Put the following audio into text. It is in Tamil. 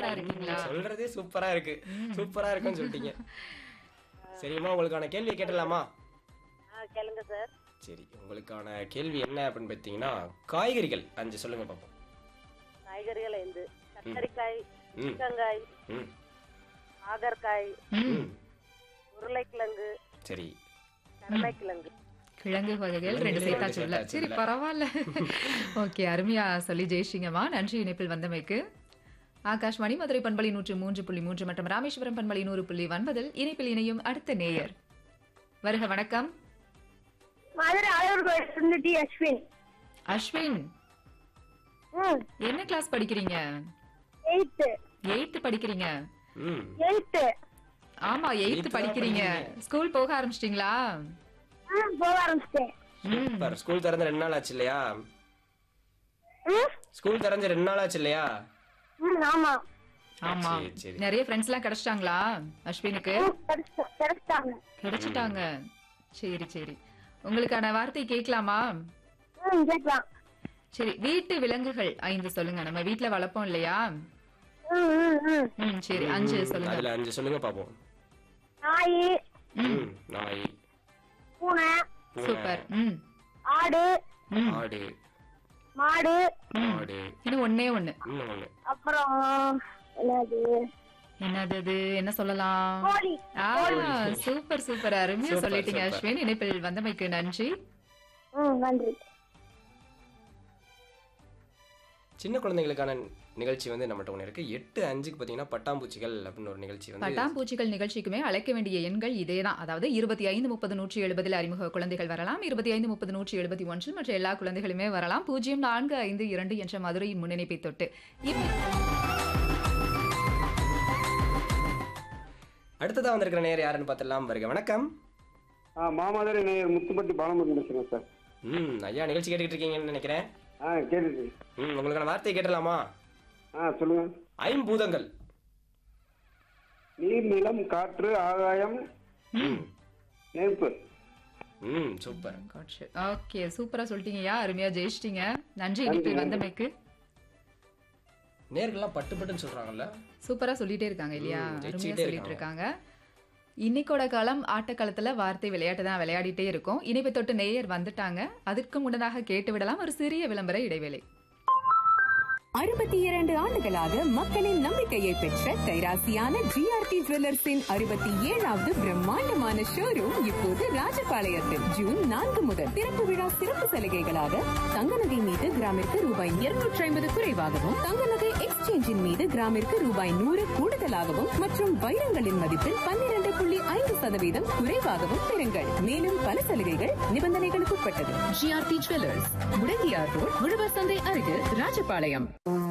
சூப்பரா இருக்கீங்களா சொல்றதே சூப்பரா இருக்கு சூப்பரா இருக்குன்னு சொல்லிட்டீங்க சரிம்மா உங்களுக்கான கேள்வி கேட்டலாமா ஆ கேளுங்க சார் சரி உங்களுக்கான கேள்வி என்ன அப்படின்னு பார்த்தீங்கன்னா காய்கறிகள் அஞ்சு சொல்லுங்க பார்ப்போம் காய்கறிகள் எந்து கத்தரிக்காய் ம் சிக்கங்காய் ம் ஆகர்காய் ம் ம் உருளைக்கிழங்கு சரி கருணைக்கிழங்கு கிழங்கு வகைகள் ரெண்டு கிழங்கு சேர்த்தா ரெண்டு சொல்ல சேர்த்தாச்சு சரி இல்ல. பரவாயில்ல ஓகே அருமையா சொல்லி ஜெயிச்சிங்கம்மா நன்றி இணைப்பில் வந்தமைக்கு ஆகாஷ்வாணி மதுரை பண்பலை நூற்று மூன்று புள்ளி மூன்று மற்றும் ராமேஸ்வரம் பண்பலை நூறு புள்ளி ஒன்பதில் இணைப்பில் இணையும் அடுத்த நேயர் வருக வணக்கம் மதுரை அழகர் கோயில் இருந்து டி அஸ்வின் அஸ்வின் ம் என்ன கிளாஸ் படிக்கிறீங்க எயித்து எயித்து படிக்கிறீங்க ம் எயித்து ஆமா எயித்து Eighth தான் படிக்கிறீங்க ஸ்கூல் போக ஆரம்பிச்சிட்டீங்களா ம் போக ஆரம்பிச்சிட்டேன் சூப்பர் ஸ்கூல் திறந்து ரெண்டு நாள் ஆச்சு இல்லையா ம் ஸ்கூல் திறந்து ரெண்டு நாள் ஆச்சு இல்லையா ம் ஆமா ஆமா சரி, சரி. நிறைய ஃப்ரெண்ட்ஸ் எல்லாம் கிடைச்சிட்டாங்களா அஸ்வினுக்கு ம் கிடைச்சிட்டா- கிடைச்சிட்டாங்க கிடைச்சிட்டாங்க சரி சரி உங்களுக்கான வார்த்தை கேட்கலாமா ம் கேட்கலாம் சரி வீட்டு விலங்குகள் ஐந்து சொல்லுங்க நம்ம வீட்ல வளர்ப்போம் இல்லையா ம் ம் ம் ம் சரி அஞ்சு சொல்லுங்க அதுல அஞ்சு சொல்லுங்க பார்ப்போம் நாய் ம் நாய் பூனை பூனை, சூப்பர் ம் ஆடு ம் ஆடு மாடு ஆடு இன்னும் ஒண்ணே ஒண்ணு இன்னும் ஒண்ணு அப்புறம் என்னது என்னது அது என்ன சொல்லலாம் கோழி ஆ சூப்பர் சூப்பர் அருமையா சூப்பர், சொல்லிட்டீங்க சூப்பர். அஸ்வின் இணைப்பில் வந்தமைக்கு நன்றி ம் நன்றி சின்ன குழந்தைகளுக்கான நிகழ்ச்சி வந்து நம்மகிட்ட ஒன்று இருக்கு எட்டு அஞ்சுக்கு பார்த்தீங்கன்னா பட்டாம்பூச்சிகள் அப்படின்னு ஒரு நிகழ்ச்சி வந்து பட்டாம்பூச்சிகள் நிகழ்ச்சிக்குமே அழைக்க வேண்டிய எண்கள் இதேதான் அதாவது இருபத்தி ஐந்து முப்பது நூற்றி எழுபதில் அறிமுக குழந்தைகள் வரலாம் இருபத்தி ஐந்து முப்பது நூற்றி எழுபத்தி ஒன்றில் மற்ற எல்லா குழந்தைகளுமே வரலாம் பூஜ்ஜியம் நான்கு ஐந்து இரண்டு என்ற மதுரையின் முன்னிணைப்பை தொட்டு இப்ப அடுத்ததா வந்திருக்கிற நேயர் யாருன்னு பார்த்துடலாம் வருக வணக்கம் ஆ மாமாதாரி நேயர் முத்துப்பட்டி பாலமுருகன் பேசுகிறேன் சார் ம் ஐயா நிகழ்ச்சி கேட்டுக்கிட்டு இருக்கீங்கன்னு நினைக்கிறேன் ஆ கேட்டுட்டு ம் உங்களுக்கான வார்த்தையை கேட்டலாமா ஆ சொல்லுங்க ஐம்பூதங்கள் நீர் நிலம் காற்று ஆகாயம் ம் நெருப்பு ம் சூப்பர் ஓகே சூப்பரா சொல்லிட்டீங்கய்யா அருமையா ஜெயிச்சிட்டீங்க நன்றி இணைப்பில் வந்தமைக்கு நேர்கள்லாம் பட்டு பட்டுன்னு சொல்றாங்கல்ல சூப்பரா சொல்லிட்டே இருக்காங்க இல்லையா ம், அருமையா ஜெயிச்சுக்கிட்டே சொல்லிட்டு இருக்காங்க இன்னைக்கோட காலம் ஆட்டக்காலத்துல வார்த்தை விளையாட்டு தான் விளையாடிட்டே இருக்கும் இனிப்பை தொட்டு நேயர் வந்துட்டாங்க அதற்கு முன்னதாக கேட்டு விடலாம் ஒரு சிறிய விளம்பர இடைவேளை அறுபத்தி இரண்டு ஆண்டுகளாக மக்களின் நம்பிக்கையை பெற்ற கைராசியான ஜிஆர்டி ஜுவல்லர்ஸின் அறுபத்தி ஏழாவது பிரம்மாண்டமான ஷோரூம் இப்போது ராஜபாளையத்தில் ஜூன் நான்கு முதல் திறப்பு விழா சிறப்பு சலுகைகளாக தங்க நகை மீது கிராமிற்கு ரூபாய் இருநூற்றி ஐம்பது குறைவாகவும் தங்க நகை எக்ஸ்சேஞ்சின் மீது கிராமிற்கு ரூபாய் நூறு கூடுதலாகவும் மற்றும் வைரங்களின் மதிப்பில் பன்னிரண்டு புள்ளி ஐந்து சதவீதம் குறைவாகவும் பெறுங்கள் மேலும் பல சலுகைகள் நிபந்தனைகளுக்கு உட்பட்டது ஜிஆர்டி ஜுவல்லர்ஸ் முடங்கியார் ரோட் உழவர் சந்தை அருகில் ராஜபாளையம்